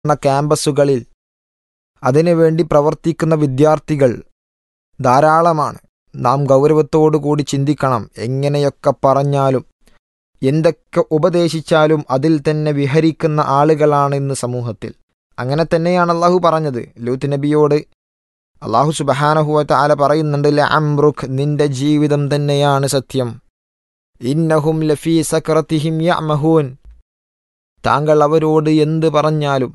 എന്ന ക്യാമ്പസുകളിൽ അതിനുവേണ്ടി പ്രവർത്തിക്കുന്ന വിദ്യാർത്ഥികൾ ധാരാളമാണ് നാം ഗൗരവത്തോടു കൂടി ചിന്തിക്കണം എങ്ങനെയൊക്കെ പറഞ്ഞാലും എന്തൊക്കെ ഉപദേശിച്ചാലും അതിൽ തന്നെ വിഹരിക്കുന്ന ആളുകളാണ് ഇന്ന് സമൂഹത്തിൽ അങ്ങനെ തന്നെയാണ് അള്ളാഹു പറഞ്ഞത് ലൂത്ത് നബിയോട് അള്ളാഹു സുബഹാനഹുവത്ത് ആല പറയുന്നുണ്ട് അംറുഖ് നിന്റെ ജീവിതം തന്നെയാണ് സത്യം ഇന്നഹും ലഫീ സക്രത്തിഹിം യമഹൂൻ താങ്കൾ അവരോട് എന്ത് പറഞ്ഞാലും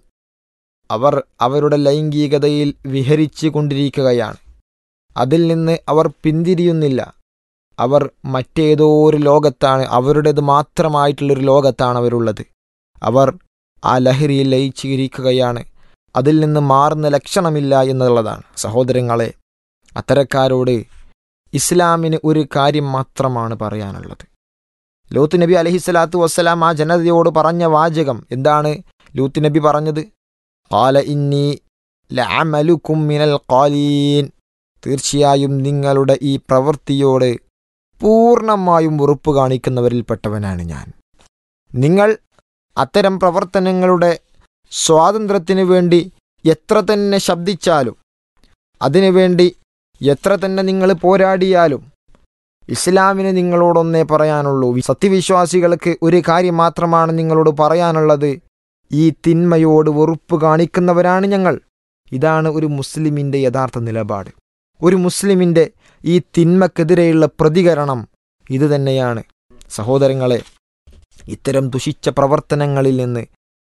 അവർ അവരുടെ ലൈംഗികതയിൽ വിഹരിച്ചു കൊണ്ടിരിക്കുകയാണ് അതിൽ നിന്ന് അവർ പിന്തിരിയുന്നില്ല അവർ മറ്റേതോ ഒരു ലോകത്താണ് അവരുടേത് മാത്രമായിട്ടുള്ളൊരു ലോകത്താണ് അവരുള്ളത് അവർ ആ ലഹരിയിൽ ലയിച്ചിരിക്കുകയാണ് അതിൽ നിന്ന് മാറുന്ന ലക്ഷണമില്ല എന്നുള്ളതാണ് സഹോദരങ്ങളെ അത്തരക്കാരോട് ഇസ്ലാമിന് ഒരു കാര്യം മാത്രമാണ് പറയാനുള്ളത് ലൂത്ത് നബി അലഹിസ്വലാത്തു വസ്സലാം ആ ജനതയോട് പറഞ്ഞ വാചകം എന്താണ് ലൂത്ത് നബി പറഞ്ഞത് കാല ഇന്നി ലഅമലുക്കും മിനൽ ഖാലീൻ തീർച്ചയായും നിങ്ങളുടെ ഈ പ്രവൃത്തിയോട് പൂർണ്ണമായും വെറുപ്പ് കാണിക്കുന്നവരിൽപ്പെട്ടവനാണ് ഞാൻ നിങ്ങൾ അത്തരം പ്രവർത്തനങ്ങളുടെ സ്വാതന്ത്ര്യത്തിനു വേണ്ടി എത്ര തന്നെ ശബ്ദിച്ചാലും അതിനുവേണ്ടി എത്ര തന്നെ നിങ്ങൾ പോരാടിയാലും ഇസ്ലാമിന് നിങ്ങളോടൊന്നേ പറയാനുള്ളൂ സത്യവിശ്വാസികൾക്ക് ഒരു കാര്യം മാത്രമാണ് നിങ്ങളോട് പറയാനുള്ളത് ഈ തിന്മയോട് വെറുപ്പ് കാണിക്കുന്നവരാണ് ഞങ്ങൾ ഇതാണ് ഒരു മുസ്ലിമിൻ്റെ യഥാർത്ഥ നിലപാട് ഒരു മുസ്ലിമിൻ്റെ ഈ തിന്മക്കെതിരെയുള്ള പ്രതികരണം ഇത് തന്നെയാണ് സഹോദരങ്ങളെ ഇത്തരം ദുഷിച്ച പ്രവർത്തനങ്ങളിൽ നിന്ന്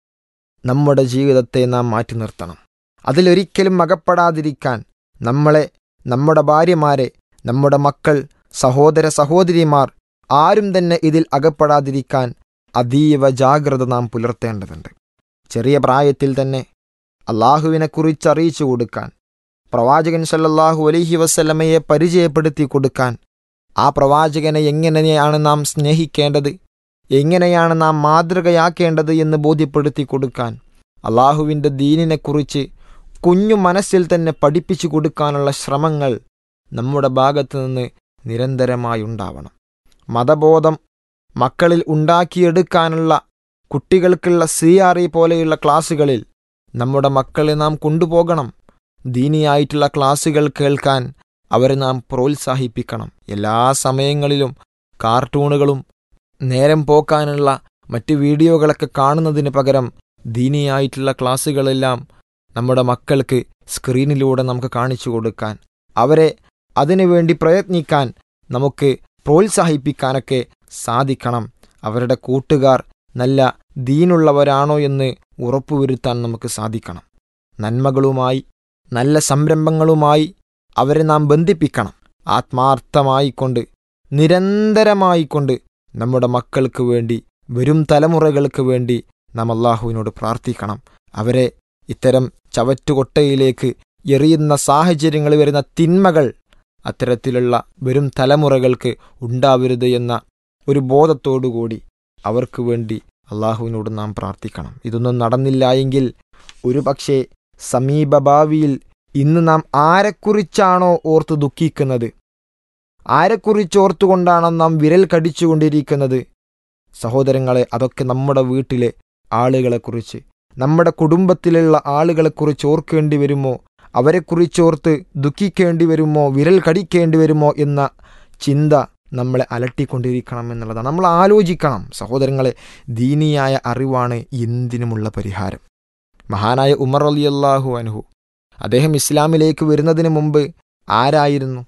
നമ്മുടെ ജീവിതത്തെ നാം മാറ്റി നിർത്തണം അതിലൊരിക്കലും അകപ്പെടാതിരിക്കാൻ നമ്മളെ നമ്മുടെ ഭാര്യമാരെ നമ്മുടെ മക്കൾ സഹോദര സഹോദരിമാർ ആരും തന്നെ ഇതിൽ അകപ്പെടാതിരിക്കാൻ അതീവ ജാഗ്രത നാം പുലർത്തേണ്ടതുണ്ട് ചെറിയ പ്രായത്തിൽ തന്നെ അള്ളാഹുവിനെക്കുറിച്ച് അറിയിച്ചു കൊടുക്കാൻ പ്രവാചകൻ സല്ലല്ലാഹു അലൈഹി വസ്ലമയെ പരിചയപ്പെടുത്തി കൊടുക്കാൻ ആ പ്രവാചകനെ എങ്ങനെയാണ് നാം സ്നേഹിക്കേണ്ടത് എങ്ങനെയാണ് നാം മാതൃകയാക്കേണ്ടത് എന്ന് ബോധ്യപ്പെടുത്തി കൊടുക്കാൻ അള്ളാഹുവിൻ്റെ ദീനിനെക്കുറിച്ച് കുഞ്ഞു മനസ്സിൽ തന്നെ പഠിപ്പിച്ചു കൊടുക്കാനുള്ള ശ്രമങ്ങൾ നമ്മുടെ ഭാഗത്തു നിന്ന് നിരന്തരമായി ഉണ്ടാവണം മതബോധം മക്കളിൽ ഉണ്ടാക്കിയെടുക്കാനുള്ള കുട്ടികൾക്കുള്ള സി ആർ ഇ പോലെയുള്ള ക്ലാസ്സുകളിൽ നമ്മുടെ മക്കളെ നാം കൊണ്ടുപോകണം ദീനിയായിട്ടുള്ള ക്ലാസ്സുകൾ കേൾക്കാൻ അവരെ നാം പ്രോത്സാഹിപ്പിക്കണം എല്ലാ സമയങ്ങളിലും കാർട്ടൂണുകളും നേരം പോക്കാനുള്ള മറ്റ് വീഡിയോകളൊക്കെ കാണുന്നതിന് പകരം ദീനിയായിട്ടുള്ള ക്ലാസ്സുകളെല്ലാം നമ്മുടെ മക്കൾക്ക് സ്ക്രീനിലൂടെ നമുക്ക് കാണിച്ചു കൊടുക്കാൻ അവരെ അതിനുവേണ്ടി പ്രയത്നിക്കാൻ നമുക്ക് പ്രോത്സാഹിപ്പിക്കാനൊക്കെ സാധിക്കണം അവരുടെ കൂട്ടുകാർ നല്ല ദീനുള്ളവരാണോ എന്ന് ഉറപ്പുവരുത്താൻ നമുക്ക് സാധിക്കണം നന്മകളുമായി നല്ല സംരംഭങ്ങളുമായി അവരെ നാം ബന്ധിപ്പിക്കണം ആത്മാർത്ഥമായിക്കൊണ്ട് നിരന്തരമായിക്കൊണ്ട് നമ്മുടെ മക്കൾക്ക് വേണ്ടി വരും തലമുറകൾക്ക് വേണ്ടി നാം അള്ളാഹുവിനോട് പ്രാർത്ഥിക്കണം അവരെ ഇത്തരം ചവറ്റുകൊട്ടയിലേക്ക് എറിയുന്ന സാഹചര്യങ്ങൾ വരുന്ന തിന്മകൾ അത്തരത്തിലുള്ള വരും തലമുറകൾക്ക് ഉണ്ടാവരുത് എന്ന ഒരു ബോധത്തോടുകൂടി അവർക്ക് വേണ്ടി അള്ളാഹുവിനോട് നാം പ്രാർത്ഥിക്കണം ഇതൊന്നും നടന്നില്ല എങ്കിൽ ഒരു പക്ഷേ സമീപ ഭാവിയിൽ ഇന്ന് നാം ആരെക്കുറിച്ചാണോ ഓർത്ത് ദുഃഖിക്കുന്നത് ആരെക്കുറിച്ച് ഓർത്തുകൊണ്ടാണോ നാം വിരൽ കടിച്ചുകൊണ്ടിരിക്കുന്നത് സഹോദരങ്ങളെ അതൊക്കെ നമ്മുടെ വീട്ടിലെ ആളുകളെക്കുറിച്ച് നമ്മുടെ കുടുംബത്തിലുള്ള ആളുകളെക്കുറിച്ച് ഓർക്കേണ്ടി വരുമോ അവരെക്കുറിച്ചോർത്ത് ദുഃഖിക്കേണ്ടി വരുമോ വിരൽ കടിക്കേണ്ടി വരുമോ എന്ന ചിന്ത നമ്മളെ അലട്ടിക്കൊണ്ടിരിക്കണം എന്നുള്ളതാണ് നമ്മൾ ആലോചിക്കണം സഹോദരങ്ങളെ ദീനിയായ അറിവാണ് എന്തിനുമുള്ള പരിഹാരം മഹാനായ ഉമർ അലി അള്ളാഹു അൻഹു അദ്ദേഹം ഇസ്ലാമിലേക്ക് വരുന്നതിന് മുമ്പ് ആരായിരുന്നു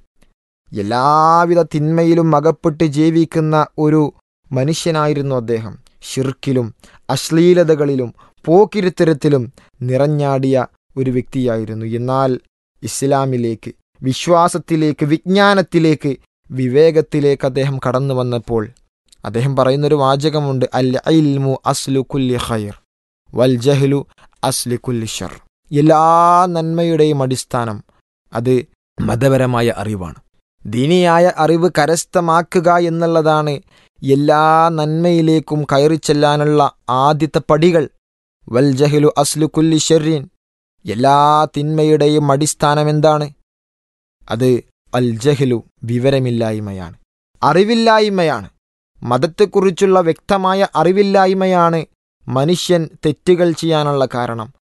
എല്ലാവിധ തിന്മയിലും അകപ്പെട്ട് ജീവിക്കുന്ന ഒരു മനുഷ്യനായിരുന്നു അദ്ദേഹം ഷിർക്കിലും അശ്ലീലതകളിലും പോക്കിരുത്തരത്തിലും നിറഞ്ഞാടിയ ഒരു വ്യക്തിയായിരുന്നു എന്നാൽ ഇസ്ലാമിലേക്ക് വിശ്വാസത്തിലേക്ക് വിജ്ഞാനത്തിലേക്ക് വിവേകത്തിലേക്ക് അദ്ദേഹം കടന്നു വന്നപ്പോൾ അദ്ദേഹം പറയുന്നൊരു വാചകമുണ്ട് അൽ ഇൽമു അസ്ലു കുല്ലി ഖൈർ വൽ ജഹ്ലു അസ്ലി കുല്ലി ഷർ എല്ലാ നന്മയുടെയും അടിസ്ഥാനം അത് മതപരമായ അറിവാണ് ദീനിയായ അറിവ് കരസ്ഥമാക്കുക എന്നുള്ളതാണ് എല്ലാ നന്മയിലേക്കും കയറി ചെല്ലാനുള്ള ആദ്യത്തെ പടികൾ വൽ ജഹ്ലു അസ്ലു കുല്ലി ഷെറിൻ എല്ലാ തിന്മയുടെയും അടിസ്ഥാനം എന്താണ് അത് അൽ ജഹ്ലു വിവരമില്ലായ്മയാണ് അറിവില്ലായ്മയാണ് മതത്തെക്കുറിച്ചുള്ള വ്യക്തമായ അറിവില്ലായ്മയാണ് മനുഷ്യൻ തെറ്റുകൾ ചെയ്യാനുള്ള കാരണം